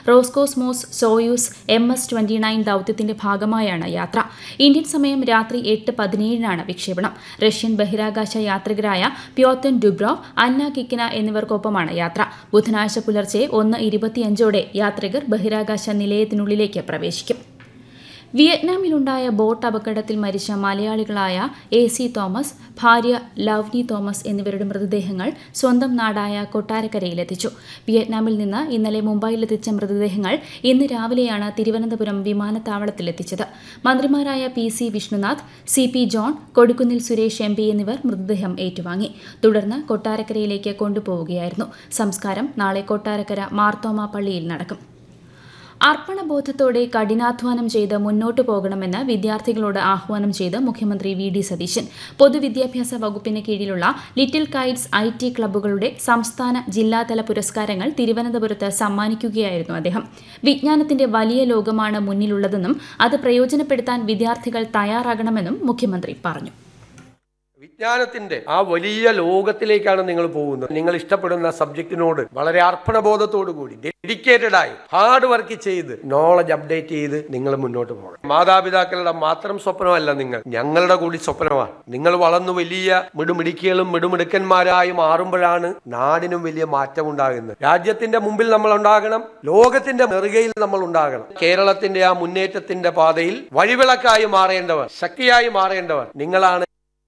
Roscosmos Soyuz M S twenty nine ദൌത്യത്തിന്റെ ഭാഗമായാണ് യാത്ര ഇന്ത്യൻ സമയം രാത്രി എട്ട് പതിനേഴിനാണ് വിക്ഷേപണം റഷ്യൻ ബഹിരാകാശ യാത്രികരായ പ്യോത്തൻ ഡുബ്രോവ് അന്ന കിക്കിന എന്നിവർക്കൊപ്പമാണ് യാത്ര ബുധനാഴ്ച പുലർച്ചെ ഒന്ന് ഇരുപത്തിയഞ്ചോടെ യാത്രികർ ബഹിരാകാശ നിലയത്തിനുള്ളിലേക്ക് പ്രവേശിക്കും വിയറ്റ്നാമിലുണ്ടായ ബോട്ട് അപകടത്തിൽ മരിച്ച മലയാളികളായ എ സി തോമസ് ഭാര്യ ലവ്നി തോമസ് എന്നിവരുടെ മൃതദേഹങ്ങൾ സ്വന്തം നാടായ കൊട്ടാരക്കരയിലെത്തിച്ചു വിയറ്റ്നാമിൽ നിന്ന് ഇന്നലെ മുംബൈയിലെത്തിച്ച മൃതദേഹങ്ങൾ ഇന്ന് രാവിലെയാണ് തിരുവനന്തപുരം വിമാനത്താവളത്തിലെത്തിച്ചത് മന്ത്രിമാരായ P C Vishnunath C P John Kodikunnil Suresh M P എന്നിവർ മൃതദേഹം ഏറ്റുവാങ്ങി തുടർന്ന് കൊട്ടാരക്കരയിലേക്ക് കൊണ്ടുപോവുകയായിരുന്നു സംസ്കാരം നാളെ കൊട്ടാരക്കര മാർത്തോമ പള്ളിയിൽ നടക്കും അർപ്പണബോധത്തോടെ കഠിനാധ്വാനം ചെയ്ത് മുന്നോട്ടു പോകണമെന്ന് വിദ്യാർത്ഥികളോട് ആഹ്വാനം ചെയ്ത് മുഖ്യമന്ത്രി വി ഡി സതീശൻ പൊതുവിദ്യാഭ്യാസ വകുപ്പിന് കീഴിലുള്ള ലിറ്റിൽ കൈറ്റ്സ് ഐ ടി ക്ലബ്ബുകളുടെ സംസ്ഥാന ജില്ലാതല പുരസ്കാരങ്ങൾ തിരുവനന്തപുരത്ത് സമ്മാനിക്കുകയായിരുന്നു അദ്ദേഹം വിജ്ഞാനത്തിന്റെ വലിയ ലോകമാണ് മുന്നിലുള്ളതെന്നും അത് പ്രയോജനപ്പെടുത്താൻ വിദ്യാർത്ഥികൾ തയ്യാറാകണമെന്നും മുഖ്യമന്ത്രി പറഞ്ഞു വിജ്ഞാനത്തിന്റെ ആ വലിയ ലോകത്തിലേക്കാണ് നിങ്ങൾ പോകുന്നത് നിങ്ങൾ ഇഷ്ടപ്പെടുന്ന സബ്ജക്റ്റിനോട് വളരെ അർപ്പണബോധത്തോടു കൂടി ഡെഡിക്കേറ്റഡ് ആയി ഹാർഡ് വർക്ക് ചെയ്ത് നോളജ് അപ്ഡേറ്റ് ചെയ്ത് നിങ്ങൾ മുന്നോട്ട് പോകണം മാതാപിതാക്കളുടെ മാത്രം സ്വപ്നമല്ല നിങ്ങൾ ഞങ്ങളുടെ കൂടി സ്വപ്നമാണ് നിങ്ങൾ വളർന്നു വലിയ മിടുമിടുക്കികളും മിടുമിടുക്കന്മാരായി മാറുമ്പോഴാണ് നാടിനും വലിയ മാറ്റം ഉണ്ടാകുന്നത് രാജ്യത്തിന്റെ മുമ്പിൽ നമ്മൾ ഉണ്ടാകണം ലോകത്തിന്റെ നെറുകയിൽ നമ്മൾ ഉണ്ടാകണം കേരളത്തിന്റെ ആ മുന്നേറ്റത്തിന്റെ പാതയിൽ വഴിവിളക്കായി മാറേണ്ടവർ ശക്തിയായി മാറേണ്ടവർ നിങ്ങളാണ്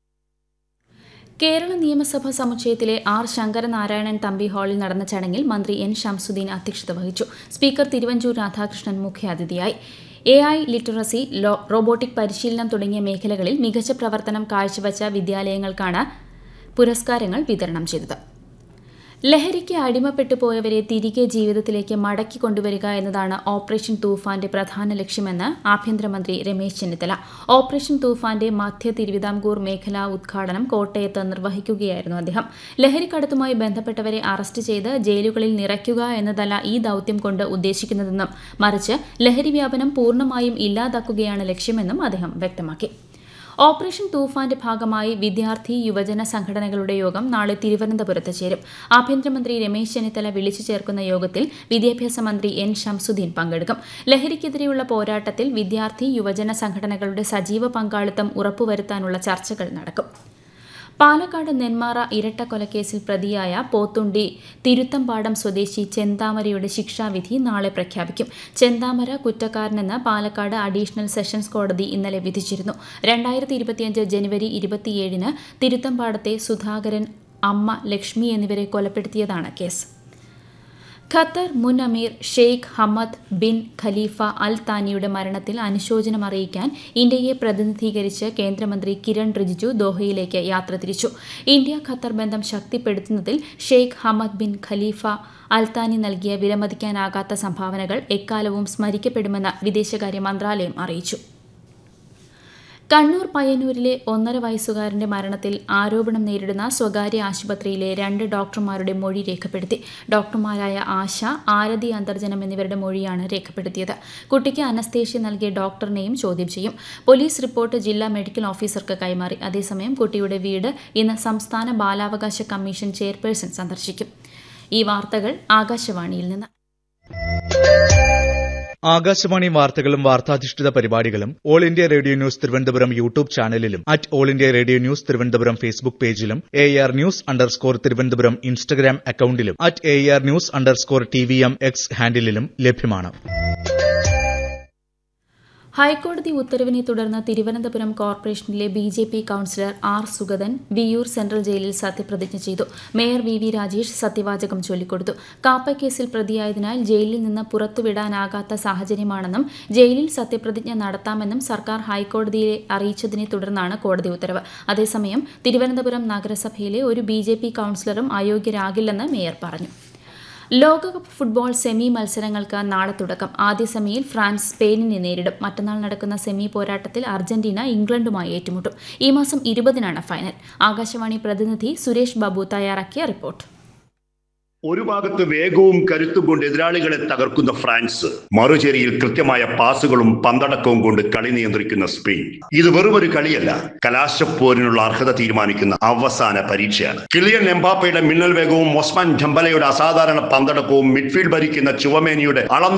കേരള നിയമസഭാ സമുച്ചയത്തിലെ ആർ ശങ്കരനാരായണൻ തമ്പി ഹാളിൽ നടന്ന ചടങ്ങിൽ മന്ത്രി എൻ ഷംസുദ്ദീൻ അധ്യക്ഷത വഹിച്ചു സ്പീക്കർ തിരുവഞ്ചൂർ രാധാകൃഷ്ണൻ മുഖ്യാതിഥിയായി എ ഐ ലിറ്ററസി ലോ- റോബോട്ടിക് പരിശീലനം തുടങ്ങിയ മേഖലകളിൽ മികച്ച പ്രവർത്തനം കാഴ്ചവച്ച വിദ്യാലയങ്ങൾക്കാണ് പുരസ്കാരങ്ങൾ വിതരണം ചെയ്തത് ലഹരിക്ക് അടിമപ്പെട്ടു പോയവരെ തിരികെ ജീവിതത്തിലേക്ക് മടക്കി കൊണ്ടുവരിക എന്നതാണ് ഓപ്പറേഷൻ തൂഫാന്റെ പ്രധാന ലക്ഷ്യമെന്ന് ആഭ്യന്തരമന്ത്രി രമേശ് ചെന്നിത്തല ഓപ്പറേഷൻ തൂഫാന്റെ മധ്യ തിരുവിതാംകൂർ മേഖലാ ഉദ്ഘാടനം കോട്ടയത്ത് നിർവഹിക്കുകയായിരുന്നു അദ്ദേഹം ലഹരിക്കടത്തുമായി ബന്ധപ്പെട്ടവരെ അറസ്റ്റ് ചെയ്ത് ജയിലുകളിൽ നിറയ്ക്കുക എന്നതല്ല ഈ ദൌത്യം കൊണ്ട് ഉദ്ദേശിക്കുന്നതെന്നും മറിച്ച് ലഹരി വ്യാപനം പൂർണ്ണമായും ഇല്ലാതാക്കുകയാണ് ലക്ഷ്യമെന്നും അദ്ദേഹം വ്യക്തമാക്കി ഓപ്പറേഷൻ തൂഫാന്റെ ഭാഗമായി വിദ്യാർത്ഥി യുവജന സംഘടനകളുടെ യോഗം നാളെ തിരുവനന്തപുരത്ത് ചേരും ആഭ്യന്തരമന്ത്രി രമേശ് ചെന്നിത്തല വിളിച്ചു ചേർക്കുന്ന യോഗത്തിൽ വിദ്യാഭ്യാസ മന്ത്രി എൻ ഷംസുദ്ദീൻ പങ്കെടുക്കും ലഹരിക്കെതിരെയുള്ള പോരാട്ടത്തിൽ വിദ്യാർത്ഥി യുവജന സംഘടനകളുടെ സജീവ പങ്കാളിത്തം ഉറപ്പുവരുത്താനുള്ള ചർച്ചകൾ നടക്കും പാലക്കാട് നെന്മാറ ഇരട്ടക്കൊലക്കേസിൽ പ്രതിയായ പോത്തുണ്ടി തിരുത്തമ്പാടം സ്വദേശി ചെന്താമരയുടെ ശിക്ഷാവിധി നാളെ പ്രഖ്യാപിക്കും ചെന്താമര കുറ്റക്കാരനെന്ന് പാലക്കാട് അഡീഷണൽ സെഷൻസ് കോടതി ഇന്നലെ വിധിച്ചിരുന്നു രണ്ടായിരത്തി ഇരുപത്തിയഞ്ച് ജനുവരി ഇരുപത്തിയേഴിന് തിരുത്തമ്പാടത്തെ സുധാകരൻ അമ്മ ലക്ഷ്മി എന്നിവരെ കൊലപ്പെടുത്തിയതാണ് കേസ് ഖത്തർ മുൻ അമീർ Sheikh Hamad bin Khalifa Al താനിയുടെ മരണത്തിൽ അനുശോചനം അറിയിക്കാൻ ഇന്ത്യയെ പ്രതിനിധീകരിച്ച് കേന്ദ്രമന്ത്രി കിരൺ റിജിജു ദോഹയിലേക്ക് യാത്ര തിരിച്ചു ഇന്ത്യ ഖത്തർ ബന്ധം ശക്തിപ്പെടുത്തുന്നതിൽ Sheikh Hamad bin Khalifa Al Thani നൽകിയ വിലമതിക്കാനാകാത്ത സംഭാവനകൾ എക്കാലവും സ്മരിക്കപ്പെടുമെന്ന് വിദേശകാര്യ മന്ത്രാലയം അറിയിച്ചു കണ്ണൂർ പയ്യന്നൂരിലെ ഒന്നര വയസ്സുകാരന്റെ മരണത്തിൽ ആരോപണം നേരിടുന്ന സ്വകാര്യ ആശുപത്രിയിലെ രണ്ട് ഡോക്ടർമാരുടെ മൊഴി രേഖപ്പെടുത്തി ഡോക്ടർമാരായ ആശ ആരതി അന്തർജനം എന്നിവരുടെ മൊഴിയാണ് രേഖപ്പെടുത്തിയത് കുട്ടിക്ക് അനസ്തേഷ്യ നൽകിയ ഡോക്ടറിനെയും ചോദ്യം ചെയ്യും പോലീസ് റിപ്പോർട്ട് ജില്ലാ മെഡിക്കൽ ഓഫീസർക്ക് കൈമാറി അതേസമയം കുട്ടിയുടെ വീട് ഇന്ന് സംസ്ഥാന ബാലാവകാശ കമ്മീഷൻ ചെയർപേഴ്സൺ സന്ദർശിക്കും ഈ വാർത്തകൾ ആകാശവാണിയിൽ നിന്ന് ആകാശവാണി വാർത്തകളും വാർത്താധിഷ്ഠിത പരിപാടികളും All India Radio news Thiruvananthapuram YouTube ചാനലിലും at All India Radio news Thiruvananthapuram Facebook പേജിലും A R news underscore Thiruvananthapuram Instagram അക്കൌണ്ടിലും at A R news underscore T V M X ഹാൻഡിലും ലഭ്യമാണ് ഹൈക്കോടതി ഉത്തരവിനെ തുടർന്ന് തിരുവനന്തപുരം കോർപ്പറേഷനിലെ B J P councillor R Sugathan Viyyur central ജയിലിൽ സത്യപ്രതിജ്ഞ ചെയ്തു മേയർ വി വി രാജേഷ് സത്യവാചകം ചൊല്ലിക്കൊടുത്തു കാപ്പക്കേസിൽ പ്രതിയായതിനാൽ ജയിലിൽ നിന്ന് പുറത്തുവിടാനാകാത്ത സാഹചര്യമാണെന്നും ജയിലിൽ സത്യപ്രതിജ്ഞ നടത്താമെന്നും സർക്കാർ ഹൈക്കോടതിയെ അറിയിച്ചതിനെ തുടർന്നാണ് കോടതി ഉത്തരവ് അതേസമയം തിരുവനന്തപുരം നഗരസഭയിലെ ഒരു ബി ജെ പി കൌൺസിലറും അയോഗ്യരാകില്ലെന്ന് മേയർ പറഞ്ഞു ലോകകപ്പ് ഫുട്ബോൾ സെമി മത്സരങ്ങൾക്ക് നാളെ തുടക്കം ആദ്യ സെമിയിൽ ഫ്രാൻസ് സ്പെയിനിനെ നേരിടും മറ്റന്നാൾ നടക്കുന്ന സെമി പോരാട്ടത്തിൽ അർജന്റീന ഇംഗ്ലണ്ടുമായി ഏറ്റുമുട്ടും ഈ മാസം ഇരുപതിനാണ് ഫൈനൽ ആകാശവാണി പ്രതിനിധി സുരേഷ് ബാബു തയ്യാറാക്കിയ റിപ്പോർട്ട് ഒരു ഭാഗത്ത് വേഗവും കരുത്തും കൊണ്ട് എതിരാളികളെ തകർക്കുന്ന ഫ്രാൻസ് മറുചേരിയിൽ കൃത്യമായ പാസുകളും പന്തടക്കവും കൊണ്ട് കളി നിയന്ത്രിക്കുന്ന സ്പെയിൻ ഇത് വെറുമൊരു കളിയല്ല കലാശപ്പോരിനുള്ള അർഹത തീരുമാനിക്കുന്ന അവസാന പരീക്ഷയാണ് കിളിയൻ എംബാപ്പയുടെ മിന്നൽ വേഗവും ഒസ്മാൻ ജംബലയുടെ അസാധാരണ പന്തടക്കവും മിഡ്ഫീൽഡ് ഭരിക്കുന്ന ചുവമേനിയുടെ അളന്നു